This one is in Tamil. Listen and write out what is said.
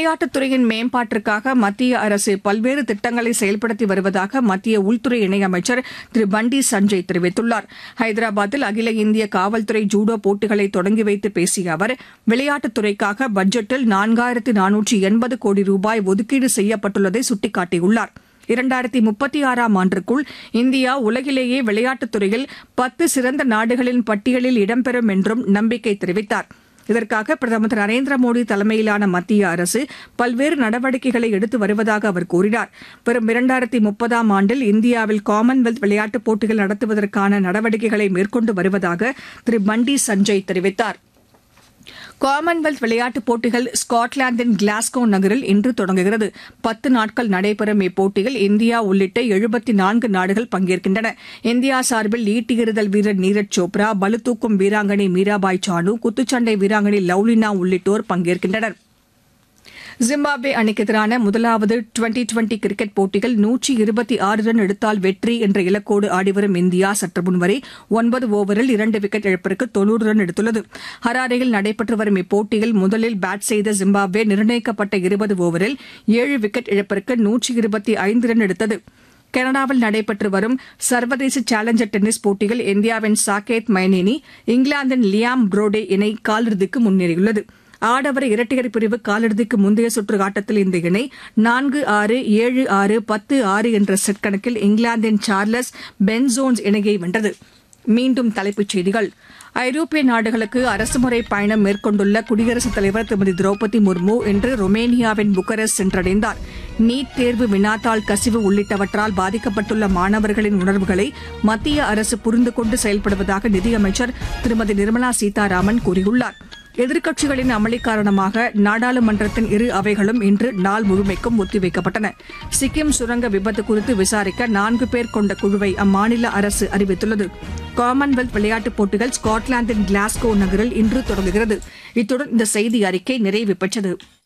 விளையாட்டுத் துறையின் மேம்பாட்டிற்காக மத்திய அரசு பல்வேறு திட்டங்களை செயல்படுத்தி வருவதாக மத்திய உள்துறை இணையமைச்சர் திரு பண்டி சஞ்சய் தெரிவித்துள்ளார் ஹைதராபாத்தில் அகில இந்திய காவல்துறை ஜூடோ போட்டிகளை தொடங்கி வைத்து பேசிய அவர் விளையாட்டுத் துறைக்காக பட்ஜெட்டில் நான்காயிரத்து நானூற்று எண்பது கோடி ரூபாய் ஒதுக்கீடு செய்யப்பட்டுள்ளதை சுட்டிக்காட்டியுள்ளார் இரண்டாயிரத்தி முப்பத்தி ஆறாம் ஆண்டிற்குள் இந்தியா உலகிலேயே விளையாட்டுத் துறையில் பத்து சிறந்த நாடுகளின் பட்டியலில் இடம்பெறும் என்றும் நம்பிக்கை தெரிவித்தார் இதற்காக பிரதமர் திரு நரேந்திர மோடி தலைமையிலான மத்திய அரசு பல்வேறு நடவடிக்கைகளை எடுத்து வருவதாக அவர் கூறினார் வரும் இரண்டாயிரத்தி முப்பதாம் ஆண்டில் இந்தியாவில் காமன்வெல்த் விளையாட்டுப் போட்டிகள் நடத்துவதற்கான நடவடிக்கைகளை மேற்கொண்டு வருவதாக திரு பண்டி சஞ்சய் தெரிவித்தார் காமன்வெல்த் விளையாட்டுப் போட்டிகள் ஸ்காட்லாந்தின் கிளாஸ்கோ நகரில் இன்று தொடங்குகிறது பத்து நாட்கள் நடைபெறும் இப்போட்டியில் இந்தியா உள்ளிட்ட எழுபத்தி நான்கு நாடுகள் பங்கேற்கின்றன இந்தியா சார்பில் ஈட்டி எறிதல் வீரர் நீரஜ் சோப்ரா பளுதூக்கும் வீராங்கனை மீராபாய் சானு குத்துச்சண்டை வீராங்கனை லவ்லினா உள்ளிட்டோர் பங்கேற்கின்றனர் ஜிம்பாப்வே அணிக்கு எதிரான முதலாவது டுவெண்டி டுவெண்டி கிரிக்கெட் போட்டியில் நூற்றி இருபத்தி ஆறு ரன் எடுத்தால் வெற்றி என்ற இலக்கோடு ஆடிவரும் இந்தியா சற்று முன்வரை ஒன்பது ஓவரில் இரண்டு விக்கெட் இழப்பிற்கு தொன்னூறு ரன் எடுத்துள்ளது ஹராரேயில் நடைபெற்று வரும் இப்போட்டியில் முதலில் பேட் செய்த ஜிம்பாப்வே நிர்ணயிக்கப்பட்ட இருபது ஓவரில் ஏழு விக்கெட் இழப்பிற்கு நூற்றி இருபத்தி ஐந்து ரன் எடுத்தது கனடாவில் நடைபெற்று வரும் சர்வதேச சேலஞ்சர் டென்னிஸ் போட்டியில் இந்தியாவின் சாகேத் மைனேனி இங்கிலாந்தின் லியாம் புரோடே இணை காலிறுதிக்கு முன்னேறியுள்ளது ஆடவர் இரட்டையர் பிரிவு காலிறுதிக்கு முந்தைய சுற்று ஆட்டத்தில் இந்த இணை நான்கு ஆறு ஏழு ஆறு பத்து ஆறு என்ற செட் கணக்கில் இங்கிலாந்தின் சார்லஸ் பென்சோன்ஸ் இணையை வென்றது மீண்டும் தலைப்புச் செய்திகள் ஐரோப்பிய நாடுகளுக்கு அரசுமுறை பயணம் மேற்கொண்டுள்ள குடியரசுத் தலைவர் திருமதி திரௌபதி முர்மு இன்று ரொமேனியாவின் புக்கரஸ்ட் சென்றடைந்தார் நீட் தேர்வு வினாத்தாள் கசிவு உள்ளிட்டவற்றால் பாதிக்கப்பட்டுள்ள மாணவர்களின் உணர்வுகளை மத்திய அரசு புரிந்து கொண்டு செயல்படுவதாக நிதியமைச்சர் திருமதி நிர்மலா சீதாராமன் கூறியுள்ளார் எதிர்க்கட்சிகளின் அமளி காரணமாக நாடாளுமன்றத்தின் இரு அவைகளும் இன்று நாள் முழுமைக்கும் ஒத்திவைக்கப்பட்டன சிக்கிம் சுரங்க விபத்து குறித்து விசாரிக்க நான்கு பேர் கொண்ட குழுவை அம்மாநில அரசு அறிவித்துள்ளது காமன்வெல்த் விளையாட்டுப் போட்டிகள் ஸ்காட்லாந்தின் கிளாஸ்கோ நகரில் இன்று தொடங்குகிறது இத்துடன் இந்த செய்தி அறிக்கை நிறைவு பெற்றது